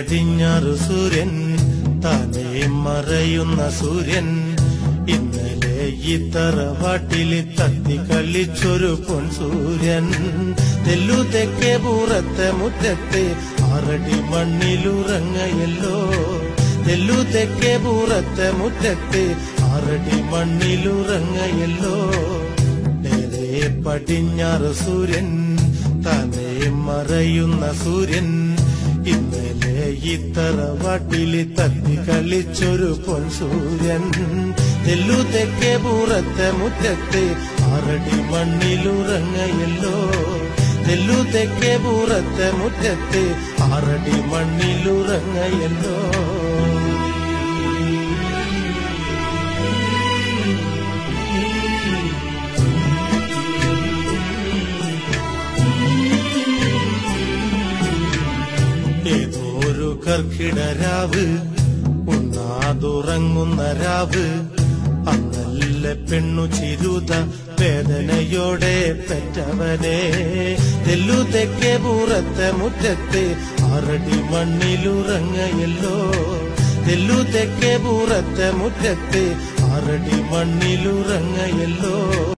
പടിഞ്ഞാറ് സൂര്യൻ താനേ മറയുന്ന സൂര്യൻ ഇന്നലെ ഈ തറവാട്ടിൽ തത്തി കളിച്ചൊരു പൊൻ സൂര്യൻ തെല്ലു തെക്കേ പൂറത്തെ മുറ്റത്തെ ആറടി മണ്ണിലുറങ്ങയല്ലോ തെല്ലു തെക്കേ പൂറത്തെ മുറ്റത്തെ ആറടി മണ്ണിലുറങ്ങയല്ലോ നേരെ പടിഞ്ഞാറ് സൂര്യൻ തന്നെ മറയുന്ന സൂര്യൻ ഇന്നലെ ഈ തറവാട്ടില് തത്തി കളിച്ചൊരു പൊൻ സൂര്യൻ തെല്ലു തെക്കേ പൂറത്തെ മുറ്റത്തെ ആറടി മണ്ണിലുറങ്ങയല്ലോ തെല്ലു തെക്കേ പൂറത്തെ മുറ്റത്തെ ആറടി മണ്ണിലുറങ്ങയല്ലോ ഏതോ ഒരു കർക്കിടരാവ് ഉണ്ണാതുറങ്ങുന്ന രാവ് അന്നല്ല പെണ്ണു ചിരുത വേദനയോടെ പെറ്റവനെ തെല്ലു തെക്കേ പൂറത്തെ മുറ്റത്തെ ആറടി മണ്ണിലുറങ്ങയല്ലോ തെല്ലു തെക്കേ പൂറത്തെ മുറ്റത്തെ ആറടി മണ്ണിലുറങ്ങയല്ലോ